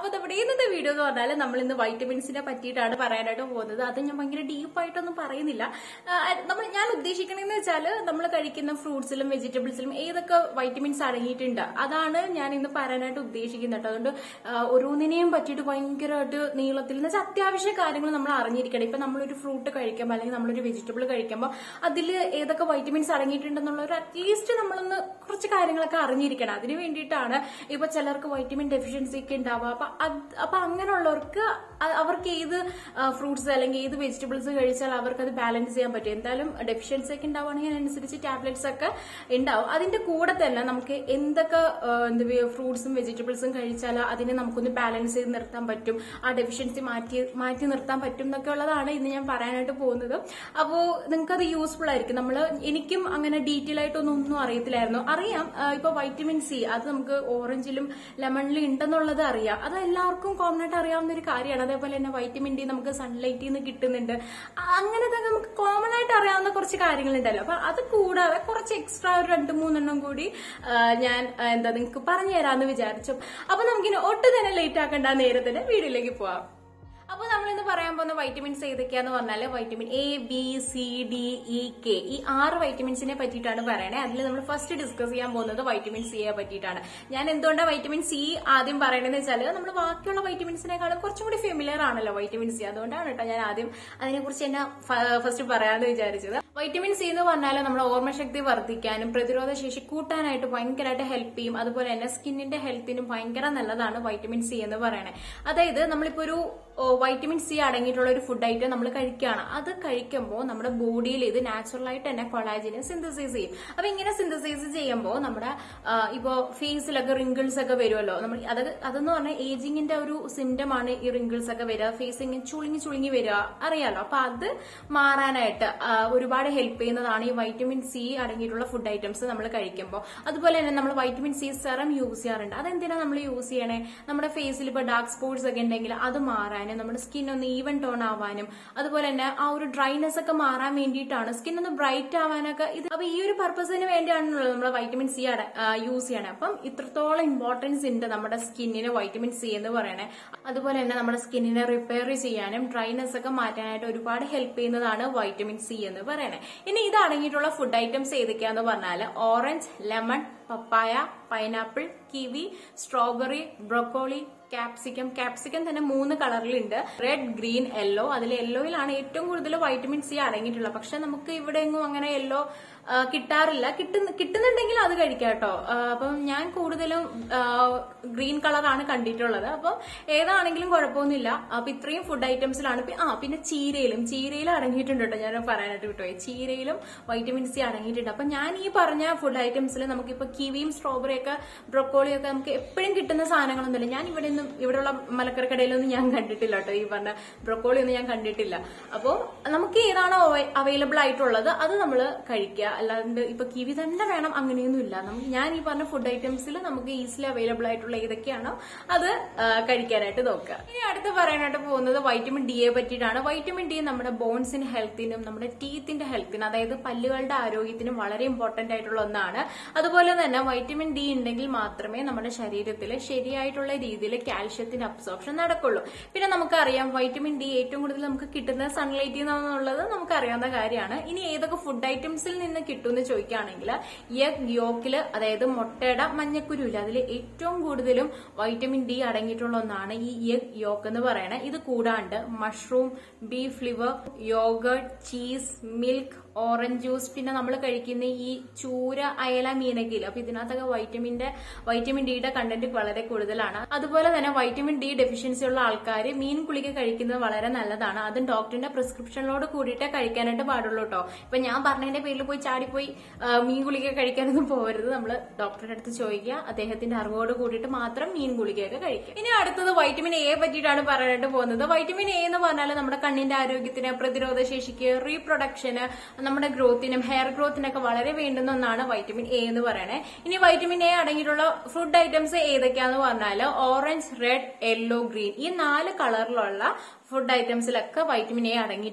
അപ്പൊ നമ്മുടെ ഇന്നത്തെ വീഡിയോ എന്ന് പറഞ്ഞാൽ നമ്മൾ ഇന്ന് വൈറ്റമിൻസിനെ പറ്റിയിട്ടാണ് പറയാനായിട്ട് പോകുന്നത് അത് ഞാൻ ഭയങ്കര ഡീപ്പായിട്ടൊന്നും പറയുന്നില്ല ആ, നമ്മൾ ഞാൻ ഉദ്ദേശിക്കണമെന്ന് വെച്ചാൽ നമ്മൾ കഴിക്കുന്ന ഫ്രൂട്ട്സിലും വെജിറ്റബിൾസിലും ഏതൊക്കെ വൈറ്റമിൻസ് അടങ്ങിയിട്ടുണ്ട് അതാണ് ഞാൻ ഇന്ന് പറയാനായിട്ട് ഉദ്ദേശിക്കുന്നത് കേട്ടോ അതുകൊണ്ട് ആ, ഓരോന്നിനെയും പറ്റിയിട്ട് ഭയങ്കരമായിട്ട് നീളത്തിൽ എന്ന് വെച്ചാൽ അത്യാവശ്യ കാര്യങ്ങൾ നമ്മൾ അറിഞ്ഞിരിക്കണം ഇപ്പൊ നമ്മളൊരു ഫ്രൂട്ട് കഴിക്കുമ്പോൾ അല്ലെങ്കിൽ നമ്മളൊരു വെജിറ്റബിൾ കഴിക്കുമ്പോൾ അതിൽ ഏതൊക്കെ വൈറ്റമിൻസ് അടങ്ങിയിട്ടുണ്ടെന്നുള്ള ഒരു അറ്റ്ലീസ്റ്റ് നമ്മളൊന്ന് കുറച്ച് കാര്യങ്ങളൊക്കെ അറിഞ്ഞിരിക്കണം അതിന് വേണ്ടിയിട്ടാണ് ഇപ്പൊ ചിലർക്ക് വൈറ്റമിൻ ഡെഫിഷ്യൻസി ഒക്കെ ഉണ്ടാവുക അപ്പൊ അത് അപ്പൊ അങ്ങനെയുള്ളവർക്ക് അ- അവർക്ക് ഏത് ഫ്രൂട്ട്സ് അല്ലെങ്കിൽ ഏത് വെജിറ്റബിൾസ് കഴിച്ചാൽ അവർക്ക് അത് ബാലൻസ് ചെയ്യാൻ പറ്റും എന്തായാലും ഡെഫിഷ്യൻസി ഒക്കെ ഉണ്ടാവുകയാണെങ്കിൽ അതിനനുസരിച്ച് ടാബ്ലറ്റ്സ് ഒക്കെ ഉണ്ടാവും അതിന്റെ കൂടെ തന്നെ നമുക്ക് എന്തൊക്കെ ആ, എന്ത് ഫ്രൂട്ട്സും വെജിറ്റബിൾസും കഴിച്ചാൽ അതിനെ നമുക്കൊന്ന് ബാലൻസ് ചെയ്ത് നിർത്താൻ പറ്റും ആ ഡെഫിഷ്യൻസി മാറ്റി മാറ്റി നിർത്താൻ പറ്റും എന്നൊക്കെ ഉള്ളതാണ് ഇന്ന് ഞാൻ പറയാനായിട്ട് പോകുന്നത് അപ്പോൾ നിങ്ങൾക്ക് അത് യൂസ്ഫുൾ ആയിരിക്കും നമ്മൾ എനിക്കും അങ്ങനെ ഡീറ്റെയിൽ ആയിട്ടൊന്നും ഒന്നും അറിയത്തില്ലായിരുന്നു അറിയാം ആ, ഇപ്പൊ വൈറ്റമിൻ സി അത് നമുക്ക് ഓറഞ്ചിലും ലെമണിലും ഉണ്ടെന്നുള്ളത് അറിയാം അത് എല്ലാവർക്കും കോമൺ ആയിട്ട് അറിയാവുന്ന ഒരു കാര്യമാണ് അതേപോലെ തന്നെ വൈറ്റമിൻ ഡി നമുക്ക് സൺലൈറ്റിൽ നിന്ന് കിട്ടുന്നുണ്ട് ആ, അങ്ങനത്തെ നമുക്ക് കോമൺ ആയിട്ട് അറിയാവുന്ന കുറച്ച് കാര്യങ്ങളുണ്ടല്ലോ അപ്പൊ അത് കൂടാതെ കുറച്ച് എക്സ്ട്രാ ഒരു രണ്ട് മൂന്നെണ്ണം കൂടി ആ, ഞാൻ ആ, എന്താ നിങ്ങൾക്ക് പറഞ്ഞു തരാമെന്ന് വിചാരിച്ചു അപ്പൊ നമുക്കിനി ഒട്ടും തന്നെ ലേറ്റ് ആക്കേണ്ട നേരെ തന്നെ വീഡിയോയിലേക്ക് പോവാം അപ്പൊ നമ്മൾ ഇന്ന് പറയാൻ പോകുന്ന വൈറ്റമിൻസ് ഏതൊക്കെയാന്ന് പറഞ്ഞാല് vitamin A B C D E K ഈ ആറ് വൈറ്റമിൻസിനെ പറ്റിയിട്ടാണ് പറയണേ അതിൽ നമ്മൾ ഫസ്റ്റ് ഡിസ്കസ് ചെയ്യാൻ പോകുന്നത് വൈറ്റമിൻ സിയെ പറ്റിയിട്ടാണ് ഞാൻ എന്തുകൊണ്ടാണ് വൈറ്റമിൻ സി ആദ്യം പറയണെന്ന് വെച്ചാൽ നമ്മൾ ബാക്കിയുള്ള വൈറ്റമിൻസിനെക്കാളും കുറച്ചും കൂടി ഫെമിലിയർ ആണല്ലോ വൈറ്റമിൻ സി അതുകൊണ്ടാണ് കേട്ടോ ഞാൻ ആദ്യം അതിനെക്കുറിച്ച് തന്നെ ഫസ്റ്റ് പറയാമെന്ന് വിചാരിച്ചത് വൈറ്റമിൻ സി എന്ന് പറഞ്ഞാൽ നമ്മുടെ ഓർമ്മശക്തി വർദ്ധിക്കാനും പ്രതിരോധ ശേഷി കൂട്ടാനായിട്ട് ഭയങ്കരമായിട്ട് ഹെൽപ്പ് ചെയ്യും അതുപോലെ തന്നെ സ്കിന്നിന്റെ ഹെൽത്തിനും ഭയങ്കര നല്ലതാണ് വൈറ്റമിൻ സി എന്ന് പറയണേ അതായത് നമ്മളിപ്പോ ഒരു ഓ, വൈറ്റമിൻ സി അടങ്ങിയിട്ടുള്ള ഒരു ഫുഡ് ഐറ്റം നമ്മൾ കഴിക്കുകയാണ് അത് കഴിക്കുമ്പോൾ നമ്മുടെ ബോഡിയിൽ ഇത് നാച്ചുറൽ ആയിട്ട് തന്നെ കൊളാജിനെ സിന്തസൈസ് ചെയ്യും അപ്പൊ ഇങ്ങനെ സിന്തസൈസ് ചെയ്യുമ്പോൾ നമ്മുടെ ആ, ഇപ്പോ ഫേസിലൊക്കെ റിങ്കിൾസ് ഒക്കെ വരുമല്ലോ നമ്മൾ അത് അതെന്ന് പറഞ്ഞാൽ ഏജിങ്ങിന്റെ ഒരു സിംറ്റം ആണ് ഈ റിങ്കിൾസ് ഒക്കെ വരിക ഫേസ് ഇങ്ങനെ ചുളുങ്ങി ചുളുങ്ങി വരിക അറിയാലോ അപ്പൊ അത് മാറാനായിട്ട് ആ, ഒരുപാട് ഹെൽപ്പ് ചെയ്യുന്നതാണ് ഈ വൈറ്റമിൻ സി അടങ്ങിയിട്ടുള്ള ഫുഡ് ഐറ്റംസ് നമ്മൾ കഴിക്കുമ്പോൾ അതുപോലെ തന്നെ നമ്മൾ വൈറ്റമിൻ സി സെറം യൂസ് ചെയ്യാറുണ്ട് അതെന്തിനാ നമ്മൾ യൂസ് ചെയ്യണേ നമ്മുടെ ഫേസിൽ ഇപ്പൊ ഡാർക്ക് സ്പോട്സ് ഒക്കെ ഉണ്ടെങ്കിൽ അത് മാറാനും നമ്മുടെ സ്കിൻ ഒന്ന് ഈവൻ ടോൺ ആവാനും അതുപോലെ തന്നെ ആ ഒരു ഡ്രൈനെസ് ഒക്കെ മാറാൻ വേണ്ടിയിട്ടാണ് സ്കിൻ ഒന്ന് ബ്രൈറ്റ് ആവാനൊക്കെ ഇത് അപ്പൊ ഈ ഒരു പർപ്പസിന് വേണ്ടിയാണല്ലോ നമ്മൾ വൈറ്റമിൻ സി യൂസ് ചെയ്യണേ അപ്പം ഇത്രത്തോളം ഇമ്പോർട്ടൻസ് ഉണ്ട് നമ്മുടെ സ്കിന്നിന് വൈറ്റമിൻ സി എന്ന് പറയണേ അതുപോലെ തന്നെ നമ്മുടെ സ്കിന്നിനെ റിപ്പയർ ചെയ്യാനും ഡ്രൈനെസ് ഒക്കെ മാറ്റാനായിട്ട് ഒരുപാട് ഹെൽപ്പ് ചെയ്യുന്നതാണ് വൈറ്റമിൻ സി എന്ന് പറയണേ ഇനി ഇത് അടങ്ങിയിട്ടുള്ള ഫുഡ് ഐറ്റംസ് ഏതൊക്കെയാന്ന് പറഞ്ഞാൽ orange lemon papaya pineapple kiwi strawberry broccoli capsicum capsicum തന്നെ മൂന്ന് കളറിലുണ്ട് റെഡ് ഗ്രീൻ യെല്ലോ അതിൽ യെല്ലോയിലാണ് ഏറ്റവും കൂടുതൽ വൈറ്റമിൻ സി അടങ്ങിയിട്ടുള്ളത് പക്ഷെ നമുക്ക് ഇവിടെ എങ്ങും അങ്ങനെ യെല്ലോ കിട്ടാറില്ല കിട്ടുന്ന കിട്ടുന്നുണ്ടെങ്കിൽ അത് കഴിക്കാം കേട്ടോ ആ, അപ്പം ഞാൻ കൂടുതലും ഗ്രീൻ കളറാണ് കണ്ടിട്ടുള്ളത് അപ്പം ഏതാണെങ്കിലും കുഴപ്പമൊന്നുമില്ല അപ്പൊ ഇത്രയും ഫുഡ് ഐറ്റംസിലാണ് പി- ആ പിന്നെ ചീരയിലും ചീരയിലും അടങ്ങിയിട്ടുണ്ട് കേട്ടോ ഞാൻ പറയാനായിട്ട് വിട്ടുപോയി ചീരയിലും വൈറ്റമിൻ സി അടങ്ങിയിട്ടുണ്ട് അപ്പൊ ഞാൻ ഈ പറഞ്ഞ ഫുഡ് ഐറ്റംസിൽ നമുക്കിപ്പോ കിവിയും സ്ട്രോബെറി ഒക്കെ ബ്രൊക്കോളിയും ഒക്കെ നമുക്ക് എപ്പോഴും കിട്ടുന്ന സാധനങ്ങളൊന്നുമില്ല ഞാൻ ഇവിടെ ഒന്നും ഇവിടെയുള്ള മലക്കറക്കടയിലൊന്നും ഞാൻ കണ്ടിട്ടില്ല കേട്ടോ ഈ പറഞ്ഞ ബ്രൊക്കോളി ഒന്നും ഞാൻ കണ്ടിട്ടില്ല അപ്പോൾ നമുക്ക് ഏതാണോ അവൈലബിൾ ആയിട്ടുള്ളത് അത് നമ്മൾ കഴിക്കുക അല്ലാണ്ട് ഇപ്പൊ കിവി തന്നെ വേണം അങ്ങനെയൊന്നും ഇല്ല നമുക്ക് ഞാൻ ഈ പറഞ്ഞ ഫുഡ് ഐറ്റംസിൽ നമുക്ക് ഈസിലി അവൈലബിൾ ആയിട്ടുള്ള ഏതൊക്കെയാണോ അത് ആ, കഴിക്കാനായിട്ട് നോക്കുക ഇനി അടുത്ത് പറയാനായിട്ട് പോകുന്നത് വൈറ്റമിൻ ഡിയെ പറ്റിയിട്ടാണ് വൈറ്റമിൻ ഡി നമ്മുടെ ബോൺസിന്റെ ഹെൽത്തിനും നമ്മുടെ ടീത്തിന്റെ ഹെൽത്തിനും അതായത് പല്ലുകളുടെ ആരോഗ്യത്തിനും വളരെ ഇമ്പോർട്ടന്റ് ആയിട്ടുള്ള ഒന്നാണ് അതുപോലെ തന്നെ വൈറ്റമിൻ ഡി ഉണ്ടെങ്കിൽ മാത്രമേ നമ്മുടെ ശരീരത്തിൽ ശരിയായിട്ടുള്ള രീതിയിൽ കാൽഷ്യത്തിന്റെ അബ്സോർപ്ഷൻ നടക്കുള്ളൂ പിന്നെ നമുക്കറിയാം വൈറ്റമിൻ ഡി ഏറ്റവും കൂടുതൽ നമുക്ക് കിട്ടുന്നത് സൺലൈറ്റിൽ നിന്നുള്ളത് നമുക്കറിയാവുന്ന കാര്യമാണ് ഇനി ഏതൊക്കെ ഫുഡ് ഐറ്റംസിൽ നിന്ന് കിട്ടുമെന്ന് ചോദിക്കുകയാണെങ്കിൽ എഗ് യോക്കില് അതായത് മുട്ടയുടെ മഞ്ഞക്കുരുവില്ല അതിൽ ഏറ്റവും കൂടുതലും വൈറ്റമിൻ ഡി അടങ്ങിയിട്ടുള്ള ഒന്നാണ് ഈ എഗ് യോക്ക് എന്ന് പറയുന്നത് ഇത് കൂടാണ്ട് mushroom beef liver yogurt cheese milk orange juice പിന്നെ നമ്മൾ കഴിക്കുന്ന ഈ ചൂര അയല മീനൊക്കെ ഇല്ല അപ്പൊ ഇതിനകത്തൊക്കെ വൈറ്റമിന്റെ വൈറ്റമിൻ ഡിയുടെ കണ്ടന്റ് വളരെ കൂടുതലാണ് അതുപോലെ തന്നെ വൈറ്റമിൻ ഡി ഡെഫിഷ്യൻസി ഉള്ള ആൾക്കാർ മീൻ ഗുളിക കഴിക്കുന്നത് വളരെ നല്ലതാണ് അതും ഡോക്ടറിന്റെ പ്രിസ്ക്രിപ്ഷനിലോട് കൂടിയിട്ടേ കഴിക്കാനായിട്ട് പാടുള്ളൂ കേട്ടോ ഇപ്പൊ ഞാൻ പറഞ്ഞതിന്റെ പേരിൽ പോയി ചാടിപ്പോയി ആ, മീൻ ഗുളിക കഴിക്കാനൊന്നും പോകരുത് നമ്മൾ ഡോക്ടറുടെ അടുത്ത് ചോദിക്കുക അദ്ദേഹത്തിന്റെ അറിവോട് കൂടിയിട്ട് മാത്രം മീൻ ഗുളികയൊക്കെ കഴിക്കുക ഇനി അടുത്തത് വൈറ്റമിൻ എ പറ്റിയിട്ടാണ് പറയാനായിട്ട് പോകുന്നത് വൈറ്റമിൻ എ എന്ന് പറഞ്ഞാൽ നമ്മുടെ കണ്ണിന്റെ ആരോഗ്യത്തിന് പ്രതിരോധ ശേഷിക്ക് റീപ്രൊഡക്ഷന് നമ്മുടെ ഗ്രോത്തിനും ഹെയർ ഗ്രോത്തിനൊക്കെ വളരെ വേണ്ടുന്ന ഒന്നാണ് വൈറ്റമിൻ എ എന്ന് പറയണേ ഇനി വൈറ്റമിൻ എ അടങ്ങിയിട്ടുള്ള ഫുഡ് ഐറ്റംസ് ഏതൊക്കെയാന്ന് പറഞ്ഞാൽ ഓറഞ്ച് റെഡ് യെല്ലോ ഗ്രീൻ ഈ നാല് കളറിലുള്ള ഫുഡ് ഐറ്റംസിലൊക്കെ വൈറ്റമിൻ എ അടങ്ങിയിട്ടുണ്ട്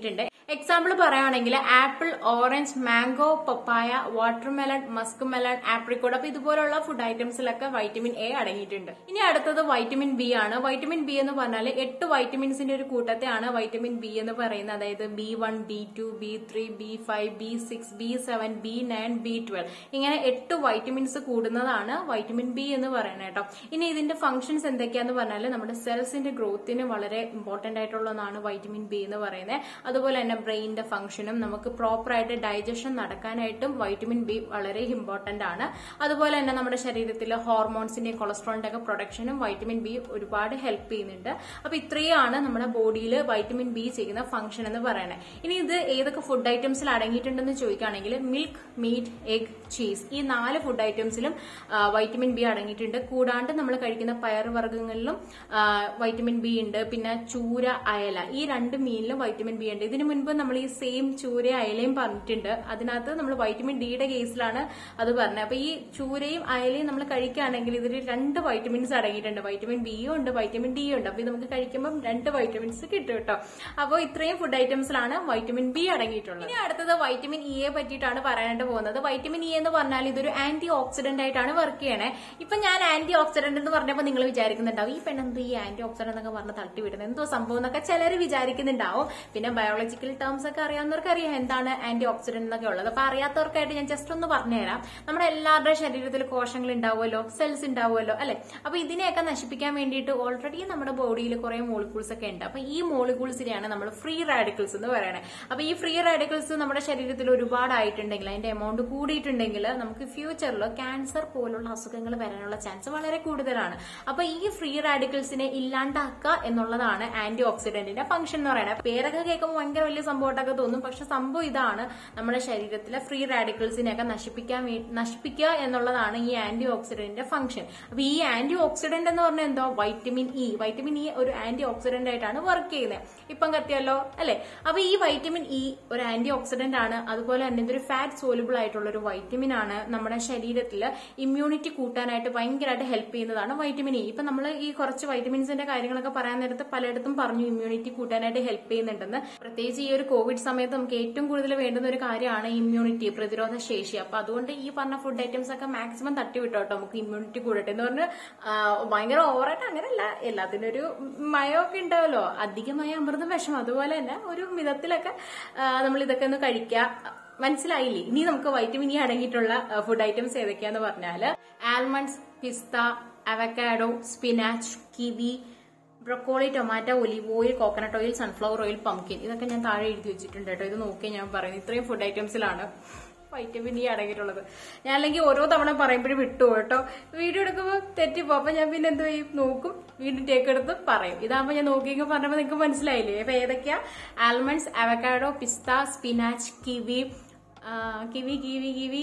എക്സാമ്പിൾ പറയുകയാണെങ്കിൽ apple orange mango papaya watermelon musk melon apricot അപ്പൊ ഇതുപോലുള്ള ഫുഡ് ഐറ്റംസിലൊക്കെ വൈറ്റമിൻ എ അടങ്ങിയിട്ടുണ്ട് ഇനി അടുത്തത് വൈറ്റമിൻ ബി ആണ് വൈറ്റമിൻ ബി എന്ന് പറഞ്ഞാൽ എട്ട് വൈറ്റമിൻസിന്റെ ഒരു കൂട്ടത്തെയാണ് വൈറ്റമിൻ ബി എന്ന് പറയുന്നത് അതായത് B one B two B three B five B six B seven B nine B twelve ഇങ്ങനെ എട്ട് വൈറ്റമിൻസ് കൂടുന്നതാണ് വൈറ്റമിൻ ബി എന്ന് പറയുന്നത് കേട്ടോ ഇനി ഇതിന്റെ ഫംഗ്ഷൻസ് എന്തൊക്കെയാന്ന് പറഞ്ഞാൽ നമ്മുടെ സെൽസിന്റെ ഗ്രോത്തിന് വളരെ ഇമ്പോർട്ടന്റ് ആയിട്ടുള്ളതാണ് വൈറ്റമിൻ ബി എന്ന് പറയുന്നത് അതുപോലെ തന്നെ ബ്രെയിനിന്റെ ഫംഗ്ഷനും നമുക്ക് പ്രോപ്പർ ആയിട്ട് ഡൈജഷൻ നടക്കാനായിട്ടും വൈറ്റമിൻ ബി വളരെ ഇമ്പോർട്ടന്റ് ആണ് അതുപോലെ തന്നെ നമ്മുടെ ശരീരത്തിലെ ഹോർമോൺസിന്റെയും കൊളസ്ട്രോളിന്റെ ഒക്കെ പ്രൊഡക്ഷനും വൈറ്റമിൻ ബി ഒരുപാട് ഹെൽപ്പ് ചെയ്യുന്നുണ്ട് അപ്പൊ ഇത്രയാണ് നമ്മുടെ ബോഡിയിൽ വൈറ്റമിൻ ബി ചെയ്യുന്ന ഫംഗ്ഷൻ എന്ന് പറയുന്നത് ഇനി ഇത് ഏതൊക്കെ ഫുഡ് ഐറ്റംസിൽ അടങ്ങിയിട്ടുണ്ടെന്ന് ചോദിക്കുകയാണെങ്കിൽ മിൽക്ക് മീറ്റ് എഗ് ചീസ് ഈ നാല് ഫുഡ് ഐറ്റംസിലും വൈറ്റമിൻ ബി അടങ്ങിയിട്ടുണ്ട് കൂടാണ്ട് നമ്മൾ കഴിക്കുന്ന പയറുവർഗ്ഗങ്ങളിലും വൈറ്റമിൻ ബി ഉണ്ട് പിന്നെ ചൂര അയല ഈ രണ്ട് മീനിലും വൈറ്റമിൻ ബി ഉണ്ട് ഇതിനു മുൻപ് നമ്മൾ ഈ സെയിം ചൂര അയലയും പറഞ്ഞിട്ടുണ്ട് അതിനകത്ത് നമ്മൾ വൈറ്റമിൻ ഡിയുടെ കേസിലാണ് അത് പറഞ്ഞത് അപ്പൊ ഈ ചൂരയും അയലയും നമ്മൾ കഴിക്കുകയാണെങ്കിൽ ഇതിൽ രണ്ട് വൈറ്റമിൻസ് അടങ്ങിയിട്ടുണ്ട് വൈറ്റമിൻ ബിയും ഉണ്ട് വൈറ്റമിൻ ഡിയും ഉണ്ട് അപ്പൊ ഇത് നമുക്ക് കഴിക്കുമ്പോൾ രണ്ട് വൈറ്റമിൻസ് കിട്ടും കേട്ടോ അപ്പോൾ ഇത്രയും ഫുഡ് ഐറ്റംസിലാണ് വൈറ്റമിൻ ബി അടങ്ങിയിട്ടുള്ളത് ഇനി അടുത്തത് വൈറ്റമിൻ ഇയെ പറ്റിയിട്ടാണ് പറയാനായിട്ട് പോകുന്നത് വൈറ്റമിൻ ഇ എന്ന് പറഞ്ഞാൽ ഇതൊരു ആന്റി ഓക്സിഡന്റ് ആയിട്ടാണ് വർക്ക് ചെയ്യണേ ഇപ്പൊ ഞാൻ ആന്റി ഓക്സിഡന്റ് എന്ന് പറഞ്ഞപ്പോൾ നിങ്ങൾ വിചാരിക്കുന്നുണ്ടാവും ഈ പെണ്ണെന്ത് ഈ ആന്റി ഓക്സിഡന്റ് എന്നൊക്കെ പറഞ്ഞ് തട്ടി വിടുന്നത് എന്തോ സംഭവം എന്നൊക്കെ ചിലർ വിചാരിക്കുന്നുണ്ടാവും പിന്നെ ബയോളജിക്കൽ ടേംസ് ഒക്കെ അറിയാവുന്നവർക്ക് അറിയാം എന്താണ് ആന്റി ഓക്സിഡന്റ് എന്നൊക്കെ ഉള്ളത് അപ്പൊ അറിയാത്തവർക്കായിട്ട് ഞാൻ ജസ്റ്റ് ഒന്ന് പറഞ്ഞുതരാം നമ്മുടെ എല്ലാവരുടെയും ശരീരത്തിൽ കോശങ്ങൾ ഉണ്ടാവുമല്ലോ സെൽസ് ഉണ്ടാവുമല്ലോ അല്ലെ അപ്പൊ ഇതിനെയൊക്കെ നശിപ്പിക്കാൻ വേണ്ടിയിട്ട് ഓൾറെഡി നമ്മുടെ ബോഡിയിൽ കുറെ മോളിക്യൂൾസ് ഒക്കെ ഉണ്ട് അപ്പൊ ഈ മോളിക്യൂൾസിനെയാണ് നമ്മൾ ഫ്രീ റാഡിക്കൽസ് എന്ന് പറയണേ അപ്പൊ ഈ ഫ്രീ റാഡിക്കൽസ് നമ്മുടെ ശരീരത്തിൽ ഒരുപാടായിട്ടുണ്ടെങ്കിൽ അതിന്റെ എമൗണ്ട് കൂടിയിട്ടുണ്ടെങ്കിൽ നമുക്ക് ഫ്യൂച്ചറിൽ ക്യാൻസർ പോലുള്ള അസുഖങ്ങൾ വരാനുള്ള ചാൻസ് വളരെ കൂടുതലാണ് അപ്പൊ ഈ ഫ്രീ റാഡിക്കൽസിനെ ഇല്ലാണ്ടാക്കുക എന്നുള്ളതാണ് ആന്റി ഓക്സിഡന്റിന്റെ ഫംഗ്ഷൻ എന്ന് പറയുന്നത് പേരൊക്കെ കേൾക്കുമ്പോൾ ഭയങ്കര വലിയ സംഭവമായിട്ടൊക്കെ തോന്നും പക്ഷെ സംഭവം ഇതാണ് നമ്മുടെ ശരീരത്തിലെ ഫ്രീ റാഡിക്കൽസിനെയൊക്കെ നശിപ്പിക്കാൻ വേ- നശിപ്പിക്കുക എന്നുള്ളതാണ് ഈ ആന്റി ഓക്സിഡന്റിന്റെ ഫംഗ്ഷൻ അപ്പൊ ഈ ആന്റി ഓക്സിഡന്റ് എന്ന് പറഞ്ഞാൽ എന്തോ വൈറ്റമിൻ ഇ വൈറ്റമിൻ ഇ ഒരു ആന്റി ഓക്സിഡന്റ് ആയിട്ടാണ് വർക്ക് ചെയ്യുന്നത് ഇപ്പം കത്തിയല്ലോ അല്ലെ അപ്പൊ ഈ വൈറ്റമിൻ ഇ ഒരു ആന്റി ഓക്സിഡന്റ് ആണ് അതുപോലെ തന്നെ ഇതൊരു ഫാറ്റ് സോലുബിൾ ആയിട്ടുള്ള ഒരു വൈറ്റമിൻ ആണ് നമ്മുടെ ശരീരത്തിൽ ഇമ്മ്യൂണിറ്റി കൂട്ടാനായിട്ട് ഭയങ്കരമായിട്ട് ഹെൽപ്പ് ചെയ്യുന്നതാണ് വൈറ്റമിൻ ഇ ഇപ്പൊ നമ്മൾ ഈ കുറച്ച് വൈറ്റമിൻസിന്റെ കാര്യങ്ങളൊക്കെ പറയാൻ നേരത്ത് പലയിടത്തും പറഞ്ഞു ഇമ്മ്യൂണിറ്റി കൂട്ടാനായിട്ട് ഹെൽപ്പ് ചെയ്യുന്നുണ്ടെന്ന് പ്രത്യേകിച്ച് ഈ ഒരു കോവിഡ് സമയത്ത് നമുക്ക് ഏറ്റവും കൂടുതൽ വേണ്ടുന്ന ഒരു കാര്യമാണ് ഇമ്മ്യൂണിറ്റി പ്രതിരോധ ശേഷി അപ്പൊ അതുകൊണ്ട് ഈ പറഞ്ഞ ഫുഡ് ഐറ്റംസ് ഒക്കെ മാക്സിമം തട്ടി വിട്ടോട്ടോ നമുക്ക് ഇമ്മ്യൂണിറ്റി കൂടട്ടെ എന്ന് പറഞ്ഞ് ആ, ഭയങ്കര ഓവറായിട്ട് അങ്ങനെയല്ല എല്ലാത്തിനും ഒരു മയമൊക്കെ ഉണ്ടാവല്ലോ അധികമായ അമൃതം വിഷം അതുപോലെ തന്നെ ഒരു മിതത്തിലൊക്കെ നമ്മൾ ഇതൊക്കെ ഒന്ന് കഴിക്കുക മനസ്സിലായില്ലേ ഇനി നമുക്ക് വൈറ്റമിൻ ഇ അടങ്ങിയിട്ടുള്ള ഫുഡ് ഐറ്റംസ് ഏതൊക്കെയാന്ന് പറഞ്ഞാല് almonds pista avocado spinach kiwi broccoli tomato olive oil coconut oil sunflower oil pumpkin ഇതൊക്കെ ഞാൻ താഴെ എഴുതി വെച്ചിട്ടുണ്ട് കേട്ടോ ഇത് നോക്കി ഞാൻ പറയുന്നത് ഇത്രയും ഫുഡ് ഐറ്റംസിലാണ് വൈറ്റമിൻ ഇ അടങ്ങിയിട്ടുള്ളത് ഞാൻ അല്ലെങ്കിൽ ഓരോ തവണ പറയുമ്പോഴും വിട്ടു കേട്ടോ വീഡിയോ എടുക്കുമ്പോൾ തെറ്റിപ്പോ അപ്പൊ ഞാൻ പിന്നെ എന്ത് ചെയ്യും നോക്കും വീണ്ടും ടേക്ക് എടുത്ത് പറയും ഇതാകുമ്പോൾ ഞാൻ നോക്കിയെങ്കിൽ പറഞ്ഞപ്പോൾ നിങ്ങൾക്ക് മനസ്സിലായില്ലേ അപ്പൊ ഏതൊക്കെയാ almonds avocado pista spinach kiwi ആ, kiwi kiwi kiwi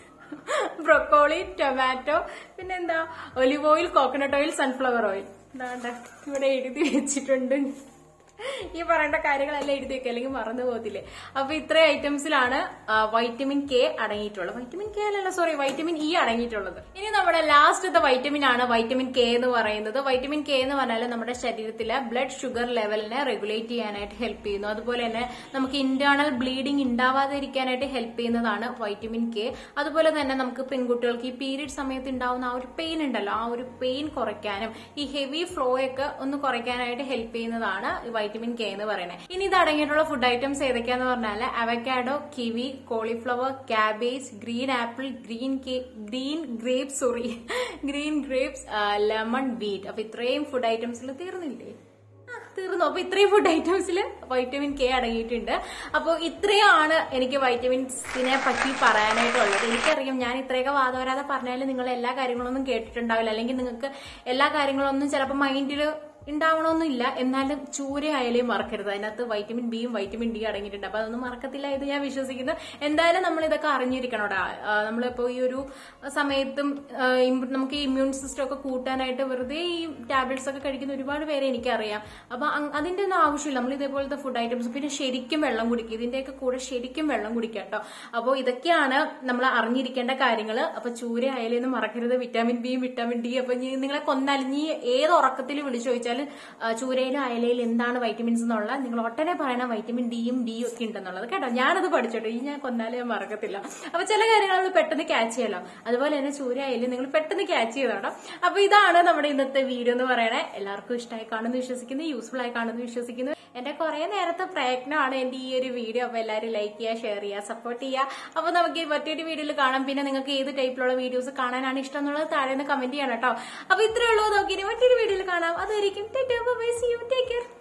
broccoli tomato പിന്നെന്താ olive oil coconut oil sunflower oil എന്താണ്ട് ഇവിടെ എഴുതി വെച്ചിട്ടുണ്ട് ഈ പറയേണ്ട കാര്യങ്ങളെല്ലാം എഴുതി വെക്കുക അല്ലെങ്കിൽ മറന്നു പോകത്തില്ലേ അപ്പൊ ഇത്രയും ഐറ്റംസിലാണ് വൈറ്റമിൻ കെ അടങ്ങിയിട്ടുള്ളത് വൈറ്റമിൻ കെ അല്ലല്ല സോറി വൈറ്റമിൻ ഇ അടങ്ങിയിട്ടുള്ളത് ഇനി നമ്മുടെ ലാസ്റ്റത്തെ വൈറ്റമിൻ ആണ് വൈറ്റമിൻ കെ എന്ന് പറയുന്നത് വൈറ്റമിൻ കെ എന്ന് പറഞ്ഞാൽ നമ്മുടെ ശരീരത്തിലെ ബ്ലഡ് ഷുഗർ ലെവലിനെ റെഗുലേറ്റ് ചെയ്യാനായിട്ട് ഹെൽപ്പ് ചെയ്യുന്നു അതുപോലെ തന്നെ നമുക്ക് ഇന്റേണൽ ബ്ലീഡിംഗ് ഉണ്ടാവാതിരിക്കാനായിട്ട് ഹെൽപ്പ് ചെയ്യുന്നതാണ് വൈറ്റമിൻ കെ അതുപോലെ തന്നെ നമുക്ക് പെൺകുട്ടികൾക്ക് ഈ പീരീഡ് സമയത്ത് ഉണ്ടാവുന്ന ആ ഒരു പെയിൻ ഉണ്ടല്ലോ ആ ഒരു പെയിൻ കുറയ്ക്കാനും ഈ ഹെവി ഫ്ലോ ഒക്കെ ഒന്ന് കുറയ്ക്കാനായിട്ട് ഹെൽപ്പ് ചെയ്യുന്നതാണ് ഈ വൈറ്റമിൻ കെ എന്ന് പറയുന്നത് ഇനി ഇത് അടങ്ങിയിട്ടുള്ള ഫുഡ് ഐറ്റംസ് ഏതൊക്കെയാന്ന് പറഞ്ഞാൽ avocado kiwi cauliflower cabbage green apple green green grapes sorry green grapes lemon beet അപ്പൊ ഇത്രയും ഫുഡ് ഐറ്റംസിൽ തീർന്നില്ലേ ആ, തീർന്നു അപ്പൊ ഇത്രയും ഫുഡ് ഐറ്റംസിൽ വൈറ്റമിൻ കെ അടങ്ങിയിട്ടുണ്ട് അപ്പോൾ ഇത്രയാണ് എനിക്ക് വൈറ്റമിൻസിനെ പറ്റി പറയാനായിട്ടുള്ളത് എനിക്കറിയാം ഞാൻ ഇത്രയൊക്കെ വാദവരാതെ പറഞ്ഞാലും നിങ്ങൾ എല്ലാ കാര്യങ്ങളൊന്നും കേട്ടിട്ടുണ്ടാവില്ല അല്ലെങ്കിൽ നിങ്ങൾക്ക് എല്ലാ കാര്യങ്ങളൊന്നും ചിലപ്പോൾ മൈൻഡിൽ ഉണ്ടാവണമെന്നില്ല എന്നാലും ചൂര ആയാലും മറക്കരുത് അതിനകത്ത് വൈറ്റമിൻ ബിയും വൈറ്റമിൻ ഡി അടങ്ങിയിട്ടുണ്ട് അപ്പൊ അതൊന്നും മറക്കത്തില്ല ഇത് ഞാൻ വിശ്വസിക്കുന്നു എന്തായാലും നമ്മൾ ഇതൊക്കെ അറിഞ്ഞിരിക്കണോടാ ആ, നമ്മളിപ്പോ ഈ ഒരു സമയത്തും ആ, ഇം- നമുക്ക് ഈ ഇമ്മ്യൂൺ സിസ്റ്റം ഒക്കെ കൂട്ടാനായിട്ട് വെറുതെ ഈ ടാബ്ലറ്റ്സ് ഒക്കെ കഴിക്കുന്ന ഒരുപാട് പേരെ എനിക്കറിയാം അപ്പൊ അങ്- അതിന്റെ ഒന്നും ആവശ്യമില്ല നമ്മൾ ഇതേപോലത്തെ ഫുഡ് ഐറ്റംസ് പിന്നെ ശരിക്കും വെള്ളം കുടിക്കുക ഇതിന്റെയൊക്കെ കൂടെ ശരിക്കും വെള്ളം കുടിക്കുക കേട്ടോ അപ്പോൾ ഇതൊക്കെയാണ് നമ്മൾ അറിഞ്ഞിരിക്കേണ്ട കാര്യങ്ങൾ അപ്പൊ ചൂര ആയാലും മറക്കരുത് വിറ്റാമിൻ ബിയും വിറ്റാമിൻ ഡി അപ്പൊ ഇനി നിങ്ങളെ കൊന്നാലും നീ ഏത് ഉറക്കത്തിൽ വിളിച്ചു ചോദിച്ചാലും വെച്ചാൽ ചൂരയിലും അയലയിലും എന്താണ് വൈറ്റമിൻസ് എന്നുള്ള നിങ്ങൾ ഒട്ടനെ പറയണ വൈറ്റമിൻ ഡിയും ഡിയും ഒക്കെ ഉണ്ടെന്നുള്ളത് കേട്ടോ ഞാനത് പഠിച്ചോട്ടെ ഈ ഞാൻ കൊന്നാലും ഞാൻ മറക്കത്തില്ല അപ്പൊ ചില കാര്യങ്ങൾ നമ്മൾ പെട്ടെന്ന് ക്യാച്ച് ചെയ്യല്ലോ അതുപോലെ തന്നെ ചൂര അയലും നിങ്ങൾ പെട്ടെന്ന് ക്യാച്ച് ചെയ്തോണം അപ്പൊ ഇതാണ് നമ്മുടെ ഇന്നത്തെ വീഡിയോ എന്ന് പറയണേ എല്ലാവർക്കും ഇഷ്ടമായി കാണുന്നു വിശ്വസിക്കുന്നു യൂസ്ഫുൾ ആയി കാണുന്നു വിശ്വസിക്കുന്നു എന്റെ കുറെ നേരത്തെ പ്രയത്നമാണ് എന്റെ ഈ ഒരു വീഡിയോ അപ്പൊ എല്ലാവരും ലൈക്ക് ചെയ്യുക ഷെയർ ചെയ്യുക സപ്പോർട്ട് ചെയ്യുക അപ്പൊ നമുക്ക് ഈ മറ്റൊരു വീഡിയോയിൽ കാണാം പിന്നെ നിങ്ങൾക്ക് ഏത് ടൈപ്പിലുള്ള വീഡിയോസ് കാണാനാണ് ഇഷ്ടം എന്നുള്ളത് താഴെ നിന്ന് കമന്റ് ചെയ്യണം കേട്ടോ അപ്പൊ ഇത്രേ ഉള്ളൂ നോക്കി ഇനി മറ്റൊരു വീഡിയോയിൽ കാണാം അതായിരിക്കും ടേക്ക് കെയർ